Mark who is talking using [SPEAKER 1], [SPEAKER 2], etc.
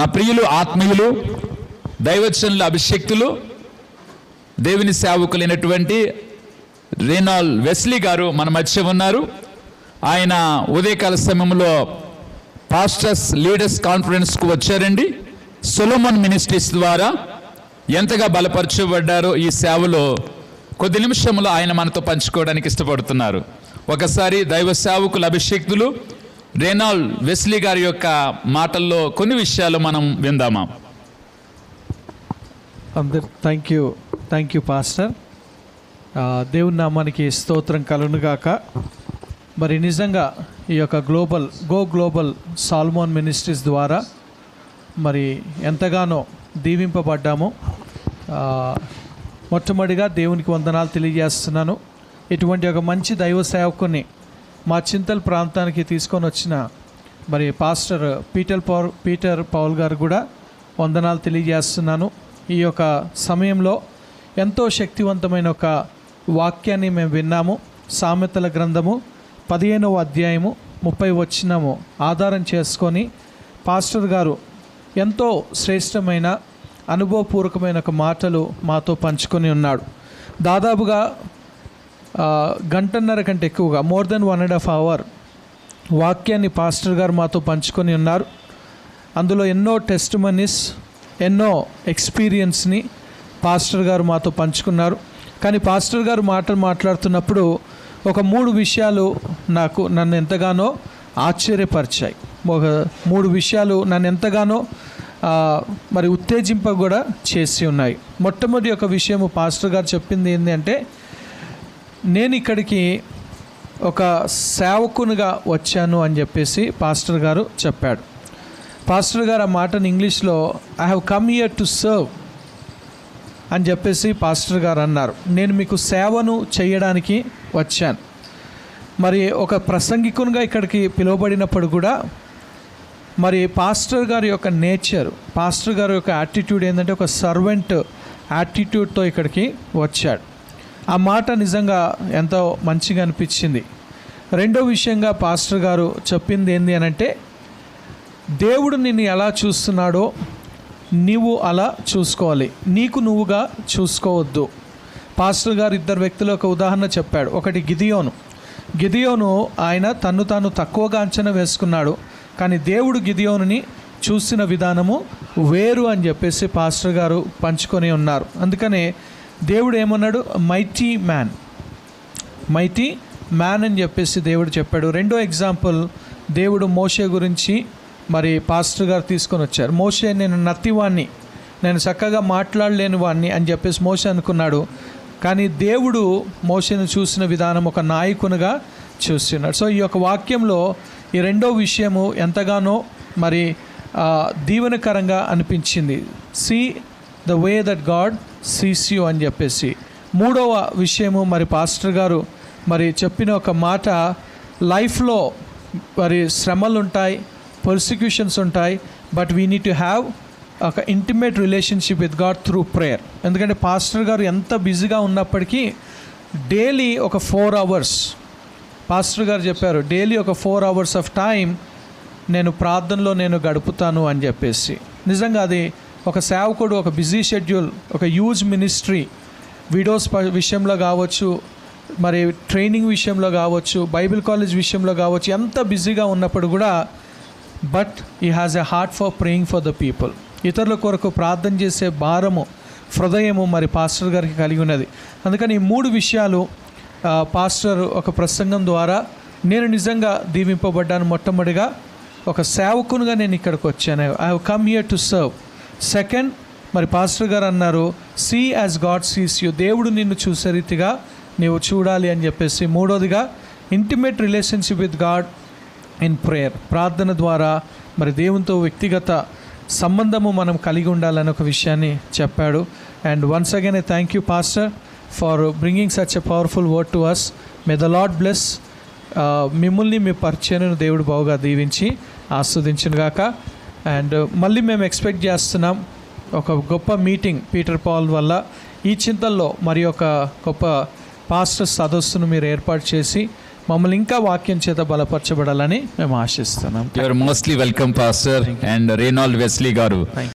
[SPEAKER 1] నా ప్రియులు ఆత్మీయులు దైవచనుల అభిషక్తులు దేవుని సేవకులైనటువంటి రేనాల్ వెస్లీ గారు మన మధ్య ఉన్నారు ఆయన ఉదయకాల సమయంలో పాస్టర్స్ లీడర్స్ కాన్ఫరెన్స్కు వచ్చారండి సొలోమన్ మినిస్ట్రీస్ ద్వారా ఎంతగా బలపరచబడ్డారో ఈ సేవలో కొద్ది నిమిషంలో ఆయన మనతో పంచుకోవడానికి ఇష్టపడుతున్నారు ఒకసారి దైవ సేవకుల అభిషేక్తులు రేనాల్ వెస్లీ గారి యొక్క మాటల్లో కొన్ని విషయాలు మనం విందామా
[SPEAKER 2] అందరు thank you thank you pastor ఆ, దేవుని నామానికి స్తోత్రం కలుగునుగాక మరి నిజంగా ఈ యొక్క global go global Salmon ministries ద్వారా మరి ఎంతగానో దీవింపబడ్డాము ఆ, మొట్టమొదటిగా దేవునికి వందనాలు తెలియజేస్తున్నాను ఇటువంటి ఒక మంచి దైవ సేవకుని మా చింతల్ ప్రాంతానికి తీసుకొని వచ్చిన మరి pastor Peter Paul Peter Paul garu కూడా వందనాలు తెలియజేస్తున్నాను ఈ యొక్క సమయంలో ఎంతో శక్తివంతమైన ఒక వాక్యాన్ని మేము విన్నాము సామెతల గ్రంథము పదిహేనవ అధ్యాయము ముప్పై వచ్చినము ఆధారం చేసుకొని పాస్టర్ గారు ఎంతో శ్రేష్టమైన అనుభవపూర్వకమైన ఒక మాటలు మాతో పంచుకొని ఉన్నాడు దాదాపుగా ఆ, గంటన్నర కంటే ఎక్కువగా more than one and half hour వాక్యాన్ని పాస్టర్ గారు మాతో పంచుకొని ఉన్నారు అందులో ఎన్నో టెస్ట్ మనీస్ ఎన్నో ఎక్స్పీరియన్స్ని పాస్టర్ గారు మాతో పంచుకున్నారు కానీ పాస్టర్ గారు మాటలు మాట్లాడుతున్నప్పుడు ఒక మూడు విషయాలు నాకు నన్ను ఎంతగానో ఆశ్చర్యపరిచాయి ఒక మూడు విషయాలు నన్ను ఎంతగానో ఆ, మరి ఉత్తేజింప కూడా చేసి ఉన్నాయి మొట్టమొదటి ఒక విషయము పాస్టర్ గారు చెప్పింది ఏంటి అంటే నేను ఇక్కడికి ఒక సేవకునిగా వచ్చాను అని చెప్పేసి పాస్టర్ గారు చెప్పాడు పాస్టర్ గారు ఆ మాటను ఇంగ్లీష్లో I have come here to serve అని చెప్పేసి పాస్టర్ గారు అన్నారు నేను మీకు సేవను చేయడానికి వచ్చాను మరి ఒక ప్రసంగికునిగా ఇక్కడికి పిలువబడినప్పుడు కూడా మరి పాస్టర్ గారి యొక్క నేచర్ పాస్టర్ గారి యొక్క యాటిట్యూడ్ ఏంటంటే ఒక సర్వెంట్ యాటిట్యూడ్తో ఇక్కడికి వచ్చాడు ఆ మాట నిజంగా ఎంతో మంచిగా అనిపించింది రెండో విషయంగా పాస్టర్ గారు చెప్పింది ఏంది అని అంటే దేవుడు నిన్ను ఎలా చూస్తున్నాడో నీవు అలా చూసుకోవాలి నీకు నువ్వుగా చూసుకోవద్దు పాస్టర్ గారు ఇద్దరు వ్యక్తులు ఒక ఉదాహరణ చెప్పాడు ఒకటి గిదియోను గిదియోను ఆయన తన్ను తాను తక్కువగా అంచనా వేసుకున్నాడు కానీ దేవుడు గిదియోనుని చూసిన విధానము వేరు అని చెప్పేసి పాస్టర్ గారు పంచుకొని ఉన్నారు అందుకనే దేవుడు ఏమన్నాడు మైటీ మ్యాన్ మైటీ మ్యాన్ అని చెప్పేసి దేవుడు చెప్పాడు రెండో ఎగ్జాంపుల్ దేవుడు మోషే గురించి మరి పాస్టర్ గారు తీసుకొని వచ్చారు మోషే నేను నత్తివాణ్ణి నేను చక్కగా మాట్లాడలేని వాడిని అని చెప్పేసి మోషే అనుకున్నాడు కానీ దేవుడు మోషేను చూసిన విధానం ఒక నాయకునిగా చూస్తున్నాడు సో ఈ యొక్క వాక్యంలో ఈ రెండో విషయము ఎంతగానో మరి ఆ, దీవెనకరంగా అనిపించింది see the way that God sees you అని చెప్పేసి మూడవ విషయము మరి పాస్టర్ గారు మరి చెప్పిన ఒక మాట లైఫ్లో మరి శ్రమలు ఉంటాయి పర్సిక్యూషన్స్ ఉంటాయి but we need to have ఒక intimate relationship with God through prayer ఎందుకంటే పాస్టర్ గారు ఎంత బిజీగా ఉన్నప్పటికీ డైలీ ఒక ఫోర్ అవర్స్ పాస్టర్ గారు చెప్పారు డైలీ ఒక ఫోర్ అవర్స్ ఆఫ్ టైం నేను ప్రార్థనలో నేను గడుపుతాను అని చెప్పేసి నిజంగా అది ఒక సేవకుడు ఒక బిజీ షెడ్యూల్ ఒక యూజ్ మినిస్ట్రీ వీడియోస్ ప- విషయంలో కావచ్చు మరి ట్రైనింగ్ విషయంలో కావచ్చు బైబిల్ కాలేజ్ విషయంలో కావచ్చు ఎంత బిజీగా ఉన్నప్పుడు కూడా but he has a heart for praying for the people ఇతరుల కొరకు ప్రార్థన చేసే భారము హృదయము మరి పాస్టర్ గారికి కలిగి ఉన్నది అందుకని ఈ మూడు విషయాలు ఆ, పాస్టర్ ఒక ప్రసంగం ద్వారా నేను నిజంగా దీవింపబడ్డాను మొట్టమొదటిగా ఒక సేవకునిగా నేను ఇక్కడికి వచ్చాను I have come here to serve second మరి పాస్టర్ గారు అన్నారు see as God sees you దేవుడు నిన్ను చూసే రీతిగా నీవు చూడాలి అని చెప్పేసి మూడోదిగా intimate relationship with God in prayer ప్రార్థన ద్వారా మరి దేవునితో వ్యక్తిగత సంబంధము మనం కలిగి ఉండాలని ఒక విషయాన్ని చెప్పాడు and once again I thank you pastor for bringing such a powerful word to us may the Lord bless మిమ్మల్ని మీ పరిచయను దేవుడు బావుగా దీవించి ఆస్వాదించును గాక అండ్ మళ్ళీ మేము ఎక్స్పెక్ట్ చేస్తున్నాం ఒక గొప్ప మీటింగ్ పీటర్ పాల్ వల్ల ఈ చింతల్లో మరి ఒక గొప్ప పాస్టర్ సదస్సును మీరు ఏర్పాటు చేసి మమ్మల్ని ఇంకా వాక్యం చేత బలపరచబడాలని మేము ఆశిస్తున్నాం
[SPEAKER 1] you are mostly welcome pastor and Reynold Wesley గారు